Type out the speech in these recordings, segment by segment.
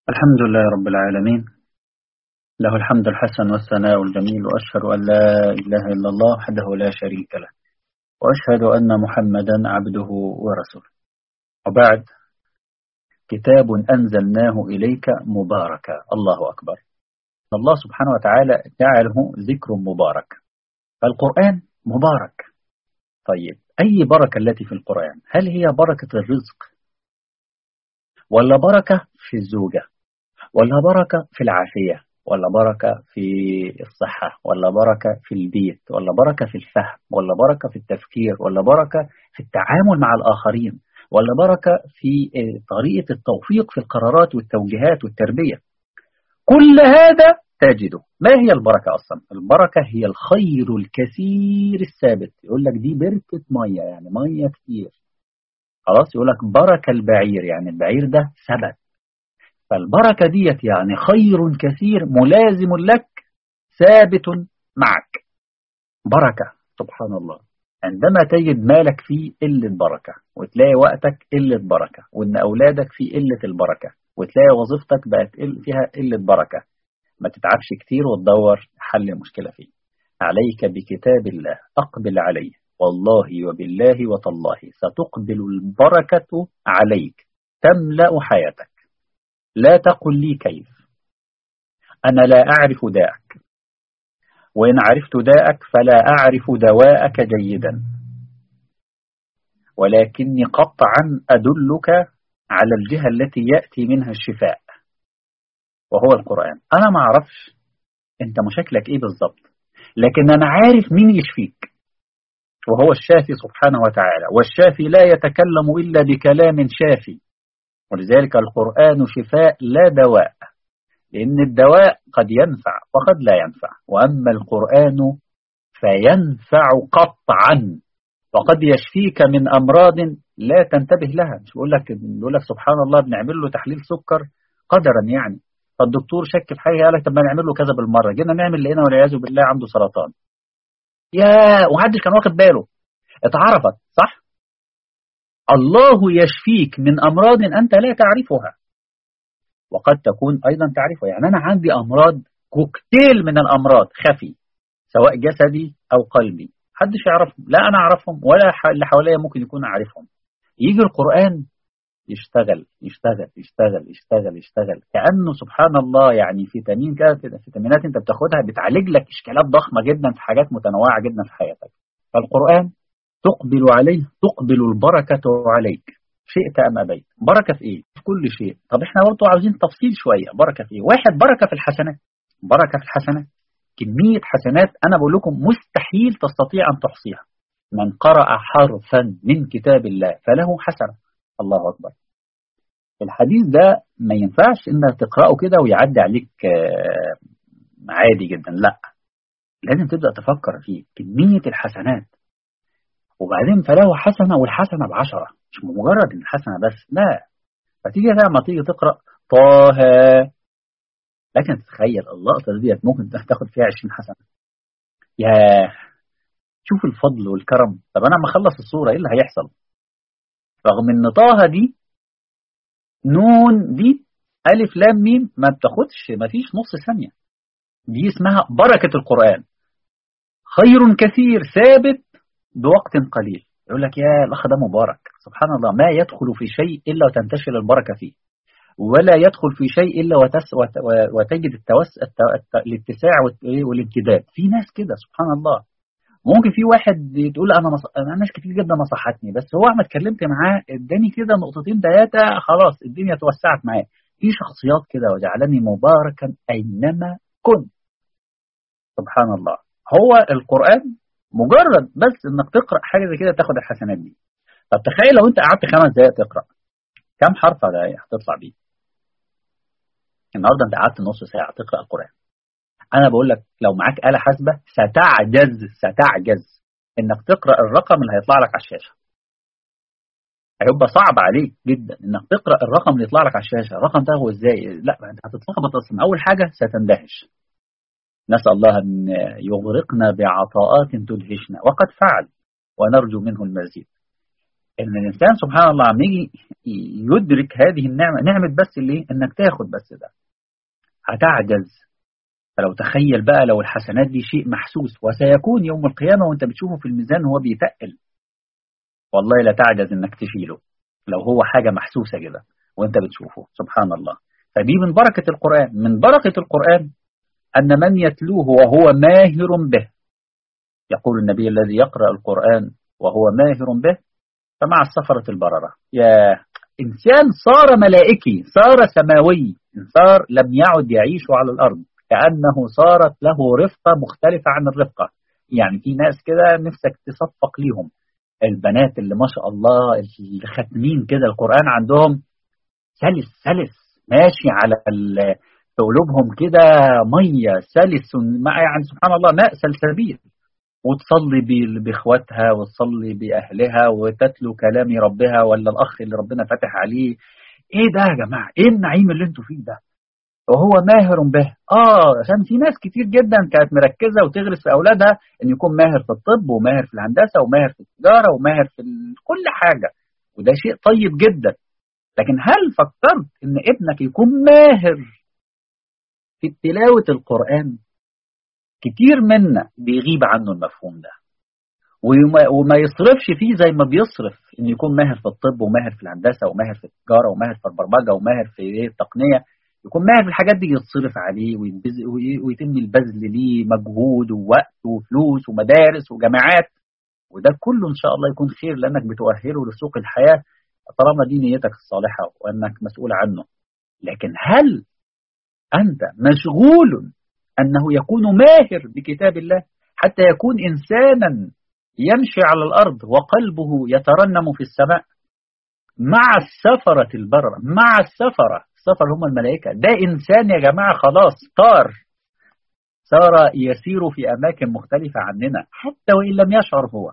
الحمد لله رب العالمين له الحمد الحسن والثناء الجميل وأشهد أن لا إله إلا الله وحده لا شريك له وأشهد أن محمدا عبده ورسوله وبعد كتاب أنزلناه إليك مباركا الله أكبر الله سبحانه وتعالى جعله ذكر مبارك فالقرآن مبارك طيب أي بركة التي في القرآن هل هي بركة الرزق ولا بركة في الزوجة ولا بركة في العافية ولا بركة في الصحة ولا بركة في البيت ولا بركة في الفهم ولا بركة في التفكير ولا بركة في التعامل مع الآخرين ولا بركة في طريقة التوفيق في القرارات والتوجيهات والتربية كل هذا تجده ما هي البركة أصلا البركة هي الخير الكثير الثابت يقول لك دي بركة مية يعني مية كتير خلاص يقول لك بركة البعير يعني البعير ده ثبت فالبركة ديت يعني خير كثير ملازم لك ثابت معك بركة سبحان الله عندما تجد مالك فيه قلة بركة وتلاقي وقتك قلة بركة وإن أولادك فيه قلة البركة وتلاقي وظيفتك بقت فيها قلة بركة ما تتعبش كتير وتدور حل المشكلة فيه عليك بكتاب الله أقبل عليه والله وبالله وتالله ستقبل البركة عليك تملأ حياتك لا تقل لي كيف أنا لا أعرف داءك وإن عرفت داءك فلا أعرف دواءك جيدا ولكني قطعا أدلك على الجهة التي يأتي منها الشفاء وهو القرآن أنا ما أعرفش أنت مشاكلك إيه بالضبط لكن أنا عارف مين يشفيك وهو الشافي سبحانه وتعالى والشافي لا يتكلم إلا بكلام شافي ولذلك القرآن شفاء لا دواء لأن الدواء قد ينفع وقد لا ينفع وأما القرآن فينفع قطعا وقد يشفيك من أمراض لا تنتبه لها مش بيقول لك بيقول لك سبحان الله بنعمل له تحليل سكر قدرا يعني فالدكتور شك في حاجه قال لك طب ما نعمل له كذا بالمره جينا نعمل لقينا والعياذ بالله عنده سرطان يا ومحدش كان واخد باله اتعرفت صح الله يشفيك من أمراض أنت لا تعرفها وقد تكون أيضا تعرفها يعني أنا عندي أمراض كوكتيل من الأمراض خفي سواء جسدي أو قلبي حدش يعرفهم لا أنا أعرفهم ولا اللي حواليا ممكن يكون عارفهم يجي القرآن يشتغل يشتغل يشتغل يشتغل يشتغل كأنه سبحان الله يعني فيتامين كده فيتامينات أنت بتاخدها بتعالج لك إشكالات ضخمة جدا في حاجات متنوعة جدا في حياتك فالقرآن تقبل عليه تقبل البركة عليك شئت أم أبيت بركة في إيه؟ في كل شيء طب إحنا برضه عاوزين تفصيل شوية بركة في إيه؟ واحد بركة في الحسنات بركة في الحسنات كمية حسنات أنا بقول لكم مستحيل تستطيع أن تحصيها من قرأ حرفا من كتاب الله فله حسنة الله أكبر الحديث ده ما ينفعش إنك تقرأه كده ويعدي عليك عادي جدا لا لازم تبدأ تفكر فيه كمية الحسنات وبعدين فله حسنة والحسنة بعشرة مش مجرد الحسنة بس لا فتيجي لما تيجي تقرأ طه لكن تتخيل اللقطة ديت ممكن تاخد فيها 20 حسنة يا شوف الفضل والكرم طب أنا لما أخلص الصورة إيه اللي هيحصل رغم إن طه دي نون دي ألف لام ميم ما بتاخدش ما فيش نص ثانية دي اسمها بركة القرآن خير كثير ثابت بوقت قليل يقول لك يا الأخ ده مبارك سبحان الله ما يدخل في شيء إلا وتنتشر البركة فيه ولا يدخل في شيء إلا وتس وتجد التوس الاتساع والامتداد في ناس كده سبحان الله ممكن في واحد تقول انا مص... انا ناس كتير جدا نصحتني بس هو ما اتكلمت معاه اداني كده نقطتين ثلاثه خلاص الدنيا توسعت معاه في شخصيات كده وجعلني مباركا اينما كنت سبحان الله هو القران مجرد بس انك تقرا حاجه زي كده تاخد الحسنات دي طب تخيل لو انت قعدت خمس دقائق تقرا كم حرف هتطلع بيه النهارده انت قعدت نص ساعه تقرا القران انا بقول لك لو معاك آلة حاسبة ستعجز ستعجز انك تقرا الرقم اللي هيطلع لك على الشاشه هيبقى صعب عليك جدا انك تقرا الرقم اللي يطلع لك على الشاشه الرقم ده هو ازاي لا انت هتتلخبط اصلا اول حاجه ستندهش نسال الله ان يغرقنا بعطاءات تدهشنا وقد فعل ونرجو منه المزيد ان الانسان سبحان الله عم يجي يدرك هذه النعمه نعمه بس اللي انك تاخد بس ده هتعجز فلو تخيل بقى لو الحسنات دي شيء محسوس وسيكون يوم القيامه وانت بتشوفه في الميزان وهو بيتقل والله لا تعجز انك تشيله لو هو حاجه محسوسه كده وانت بتشوفه سبحان الله فدي من بركه القران من بركه القران ان من يتلوه وهو ماهر به يقول النبي الذي يقرا القران وهو ماهر به فمع السفرة البررة يا إنسان صار ملائكي صار سماوي صار لم يعد يعيش على الأرض كأنه صارت له رفقة مختلفة عن الرفقة يعني في ناس كده نفسك تصفق ليهم البنات اللي ما شاء الله اللي ختمين كده القرآن عندهم سلس سلس ماشي على في قلوبهم كده مية سلس مع يعني سبحان الله ماء سلسبيل وتصلي باخواتها وتصلي باهلها وتتلو كلام ربها ولا الاخ اللي ربنا فتح عليه ايه ده يا جماعه ايه النعيم اللي انتوا فيه ده وهو ماهر به اه عشان في ناس كتير جدا كانت مركزه وتغرس في اولادها ان يكون ماهر في الطب وماهر في الهندسه وماهر في التجاره وماهر في كل حاجه وده شيء طيب جدا لكن هل فكرت ان ابنك يكون ماهر في تلاوه القران كتير منا بيغيب عنه المفهوم ده وما يصرفش فيه زي ما بيصرف ان يكون ماهر في الطب وماهر في الهندسه وماهر في التجاره وماهر في البرمجه وماهر في التقنيه يكون ماهر في الحاجات دي يتصرف عليه ويتم البذل ليه مجهود ووقت وفلوس ومدارس وجامعات وده كله ان شاء الله يكون خير لانك بتؤهله لسوق الحياه طالما دي نيتك الصالحه وانك مسؤول عنه لكن هل انت مشغول أنه يكون ماهر بكتاب الله حتى يكون إنسانا يمشي على الأرض وقلبه يترنم في السماء مع السفرة البررة مع السفرة السفر هم الملائكة ده إنسان يا جماعة خلاص طار صار يسير في أماكن مختلفة عننا حتى وإن لم يشعر هو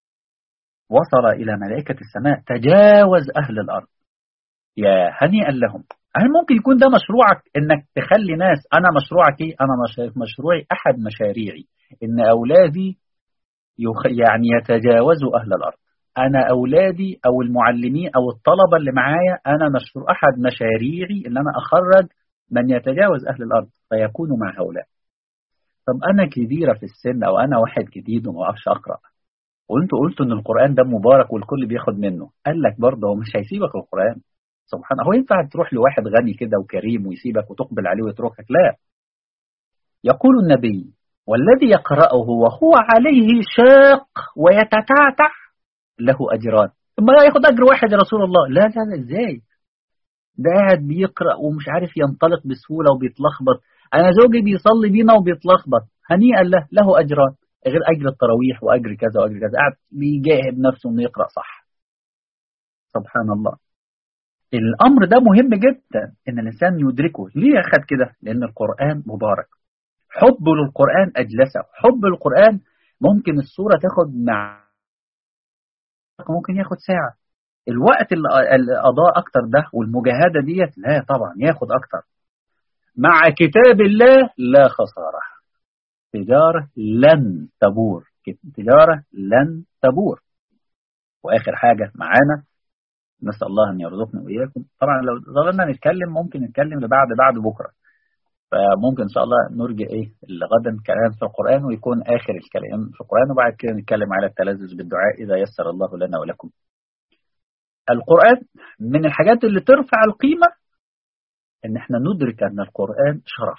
وصل إلى ملائكة السماء تجاوز أهل الأرض يا هنيئا لهم هل ممكن يكون ده مشروعك انك تخلي ناس انا مشروعك ايه انا مشروعي احد مشاريعي ان اولادي يخ... يعني يتجاوزوا اهل الارض انا اولادي او المعلمين او الطلبه اللي معايا انا مشروع احد مشاريعي ان انا اخرج من يتجاوز اهل الارض فيكونوا مع هؤلاء طب انا كبيره في السن او انا واحد جديد وما اعرفش اقرا وانتوا قلتوا ان القران ده مبارك والكل بياخد منه قال لك برضه هو مش هيسيبك القران سبحان هو ينفع تروح لواحد غني كده وكريم ويسيبك وتقبل عليه ويتركك لا يقول النبي والذي يقرأه وهو عليه شاق ويتتعتع له أجران ما ياخد أجر واحد يا رسول الله لا لا لا إزاي ده قاعد بيقرأ ومش عارف ينطلق بسهولة وبيتلخبط أنا زوجي بيصلي بينا وبيتلخبط هنيئا له له أجران غير أجر التراويح وأجر كذا وأجر كذا قاعد بيجاهد نفسه إنه يقرأ صح سبحان الله الامر ده مهم جدا ان الانسان يدركه ليه اخد كده لان القران مبارك حب للقران اجلسه حب القران ممكن الصوره تاخد مع ممكن ياخد ساعه الوقت اللي قضاه اكتر ده والمجاهده ديت لا طبعا ياخد اكتر مع كتاب الله لا خساره تجاره لن تبور تجاره لن تبور واخر حاجه معانا نسأل الله أن يرزقنا وإياكم طبعا لو ظلنا نتكلم ممكن نتكلم لبعد بعد بكرة فممكن إن شاء الله نرجع إيه لغدا كلام في القرآن ويكون آخر الكلام في القرآن وبعد كده نتكلم على التلذذ بالدعاء إذا يسر الله لنا ولكم القرآن من الحاجات اللي ترفع القيمة إن إحنا ندرك أن القرآن شرف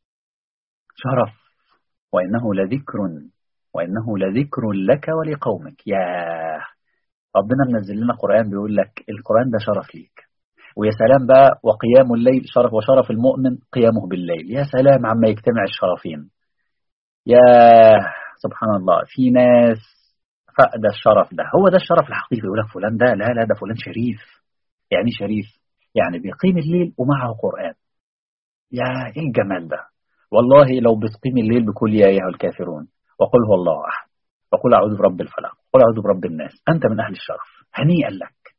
شرف وإنه لذكر وإنه لذكر لك ولقومك ياه ربنا منزل لنا قرآن بيقول لك القرآن ده شرف ليك ويا سلام بقى وقيام الليل شرف وشرف المؤمن قيامه بالليل يا سلام عما يجتمع الشرفين يا سبحان الله في ناس فقد الشرف ده هو ده الشرف الحقيقي يقول لك فلان ده لا لا ده فلان شريف يعني شريف يعني بيقيم الليل ومعه قرآن يا ايه الجمال ده والله لو بتقيم الليل بكل يا ايها الكافرون وقل هو الله احد وقل اعوذ برب الفلق قل أعوذ برب الناس أنت من أهل الشرف هنيئا لك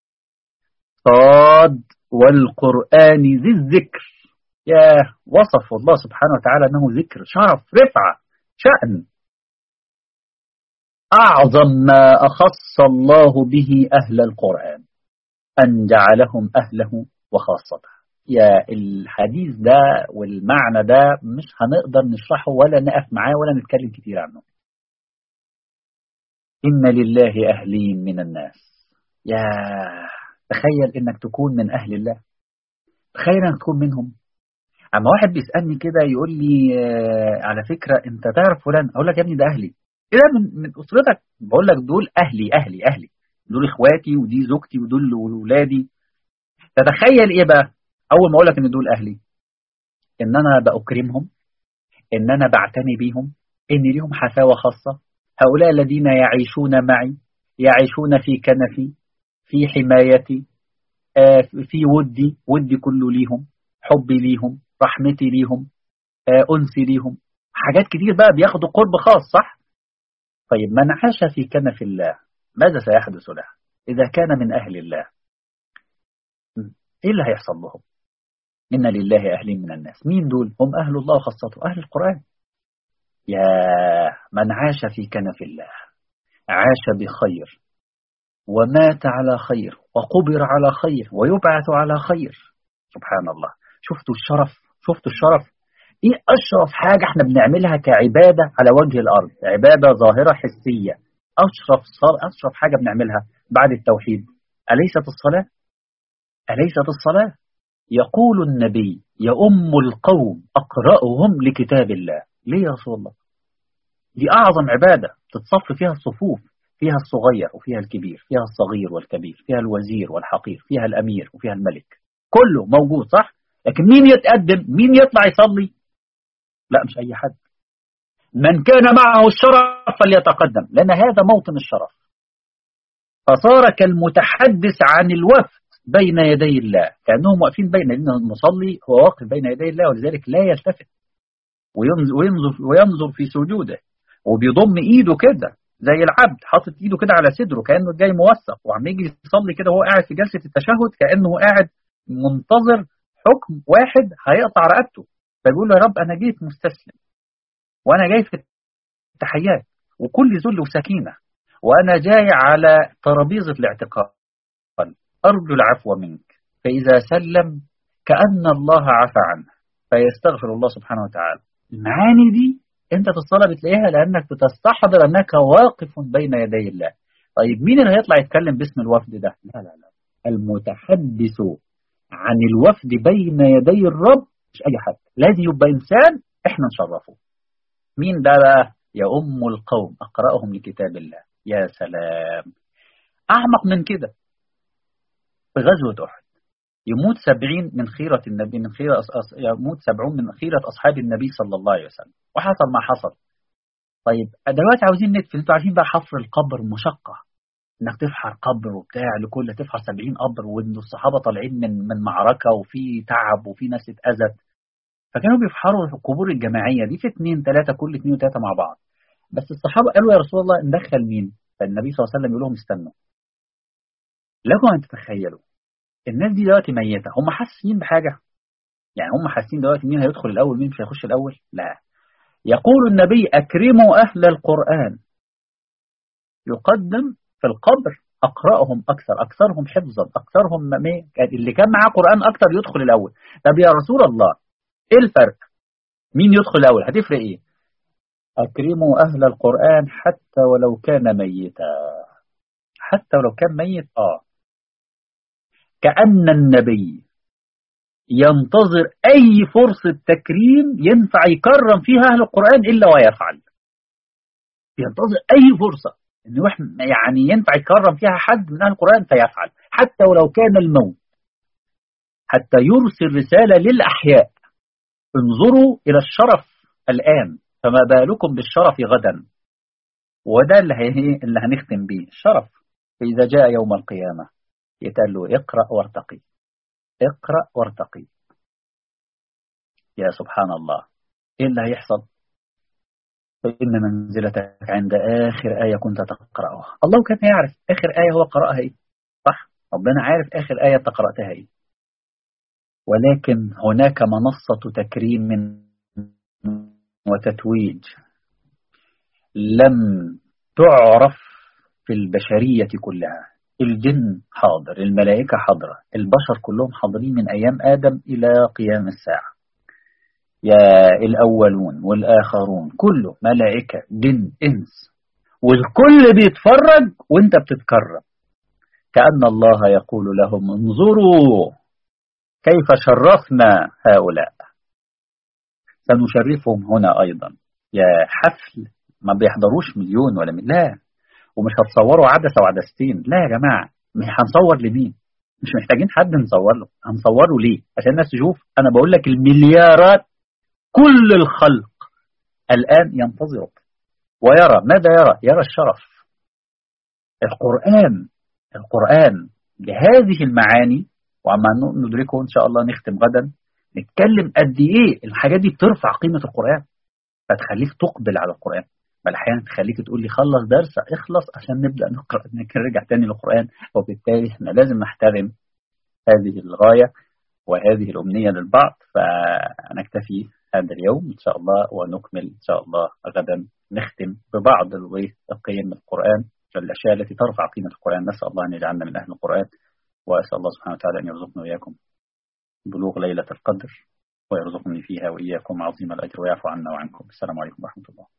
صاد والقرآن ذي الذكر يا وصف الله سبحانه وتعالى أنه ذكر شرف رفعة شأن أعظم ما أخص الله به أهل القرآن أن جعلهم أهله وخاصته يا الحديث ده والمعنى ده مش هنقدر نشرحه ولا نقف معاه ولا نتكلم كتير عنه إن لله أهلين من الناس يا تخيل إنك تكون من أهل الله تخيل إنك تكون منهم أما واحد بيسألني كده يقول لي آه على فكرة أنت تعرف فلان أقول لك يا ابني ده أهلي إيه ده من, من أسرتك بقول لك دول أهلي أهلي أهلي دول إخواتي ودي زوجتي ودول ولادي تتخيل إيه بقى أول ما أقول لك إن دول أهلي إن أنا بأكرمهم إن أنا بعتني بيهم إن ليهم حفاوة خاصة هؤلاء الذين يعيشون معي يعيشون في كنفي في حمايتي في ودي ودي كله ليهم حبي ليهم رحمتي ليهم أنسي ليهم حاجات كتير بقى بياخدوا قرب خاص صح طيب من عاش في كنف الله ماذا سيحدث له إذا كان من أهل الله إيه اللي هيحصل لهم إن لله أهلين من الناس مين دول هم أهل الله وخاصته أهل القرآن يا من عاش في كنف الله عاش بخير ومات على خير وقبر على خير ويبعث على خير سبحان الله شفتوا الشرف شفتوا الشرف ايه اشرف حاجة احنا بنعملها كعبادة على وجه الارض عبادة ظاهرة حسية اشرف صار اشرف حاجة بنعملها بعد التوحيد أليست الصلاة أليست الصلاة يقول النبي يؤم القوم أقرأهم لكتاب الله ليه يا رسول الله دي أعظم عبادة تتصف فيها الصفوف فيها الصغير وفيها الكبير فيها الصغير والكبير فيها الوزير والحقير فيها الأمير وفيها الملك كله موجود صح لكن مين يتقدم مين يطلع يصلي لا مش أي حد من كان معه الشرف فليتقدم لأن هذا موطن الشرف فصار كالمتحدث عن الوفد بين يدي الله كأنهم واقفين بين لأن المصلي هو واقف بين يدي الله ولذلك لا يلتفت وينظر, وينظر في سجوده وبيضم ايده كده زي العبد حاطط ايده كده على صدره كانه جاي موثق وعم يجي يصلي كده وهو قاعد في جلسه التشهد كانه قاعد منتظر حكم واحد هيقطع رقبته فبيقول له يا رب انا جيت مستسلم وانا جاي في التحيات وكل ذل وسكينه وانا جاي على ترابيزه الاعتقال ارجو العفو منك فاذا سلم كان الله عفى عنه فيستغفر الله سبحانه وتعالى المعاني دي انت في الصلاه بتلاقيها لانك بتستحضر انك واقف بين يدي الله طيب مين اللي هيطلع يتكلم باسم الوفد ده لا لا لا المتحدث عن الوفد بين يدي الرب مش اي حد لازم يبقى انسان احنا نشرفه مين ده بقى يا ام القوم اقراهم لكتاب الله يا سلام اعمق من كده في غزوه احد يموت سبعين من خيرة النبي من خيرة أص... يموت سبعون من خيرة أصحاب النبي صلى الله عليه وسلم وحصل ما حصل طيب دلوقتي عاوزين ندفن انتوا عارفين بقى حفر القبر مشقة انك تفحر قبر وبتاع لكل تفحر سبعين قبر وان الصحابة طالعين من من معركة وفي تعب وفي ناس اتأذت فكانوا بيفحروا القبور الجماعية دي في اثنين ثلاثة كل اثنين وثلاثة مع بعض بس الصحابة قالوا يا رسول الله ندخل مين فالنبي صلى الله عليه وسلم يقول لهم استنوا لكم أن تتخيلوا الناس دي دلوقتي ميتة هم حاسين بحاجة يعني هم حاسين دلوقتي مين هيدخل الأول مين مش هيخش الأول لا يقول النبي أكرموا أهل القرآن يقدم في القبر أقرأهم أكثر أكثرهم حفظا أكثرهم اللي كان معاه قرآن أكثر يدخل الأول طب يا رسول الله إيه الفرق مين يدخل الأول هتفرق إيه أكرموا أهل القرآن حتى ولو كان ميتا حتى ولو كان ميت آه كأن النبي ينتظر أي فرصة تكريم ينفع يكرم فيها أهل القرآن إلا ويفعل ينتظر أي فرصة إنه يعني ينفع يكرم فيها حد من أهل القرآن فيفعل حتى ولو كان الموت حتى يرسل رسالة للأحياء انظروا إلى الشرف الآن فما بالكم بالشرف غدا وده اللي, اللي هنختم بيه الشرف فإذا جاء يوم القيامة يتقال له اقرأ وارتقي اقرأ وارتقي يا سبحان الله ايه اللي هيحصل فإن منزلتك عند آخر آية كنت تقرأها الله كان يعرف آخر آية هو قرأها ايه صح ربنا عارف آخر آية انت قرأتها ايه ولكن هناك منصة تكريم وتتويج لم تعرف في البشرية كلها الجن حاضر الملائكة حاضرة البشر كلهم حاضرين من أيام آدم إلى قيام الساعة يا الأولون والآخرون كله ملائكة جن إنس والكل بيتفرج وانت بتتكرم كأن الله يقول لهم انظروا كيف شرفنا هؤلاء سنشرفهم هنا أيضا يا حفل ما بيحضروش مليون ولا مليون لا ومش هتصوروا عدسة وعدستين لا يا جماعة مش هنصور لمين مش محتاجين حد نصور له هنصوره ليه عشان الناس تشوف أنا بقول لك المليارات كل الخلق الآن ينتظرك ويرى ماذا يرى يرى الشرف القرآن القرآن بهذه المعاني وعما ندركه إن شاء الله نختم غدا نتكلم قد إيه الحاجات دي بترفع قيمة القرآن فتخليك تقبل على القرآن بل أحيانا تخليك تقول لي خلص درس اخلص عشان نبدأ نقرأ نرجع تاني للقرآن وبالتالي احنا لازم نحترم هذه الغاية وهذه الأمنية للبعض فنكتفي هذا اليوم إن شاء الله ونكمل إن شاء الله غدا نختم ببعض القيم القرآن الأشياء التي ترفع قيمة القرآن نسأل الله أن يجعلنا من أهل القرآن وأسأل الله سبحانه وتعالى أن يرزقنا وإياكم بلوغ ليلة القدر ويرزقني فيها وإياكم عظيم الأجر ويعفو عنا وعنكم السلام عليكم ورحمة الله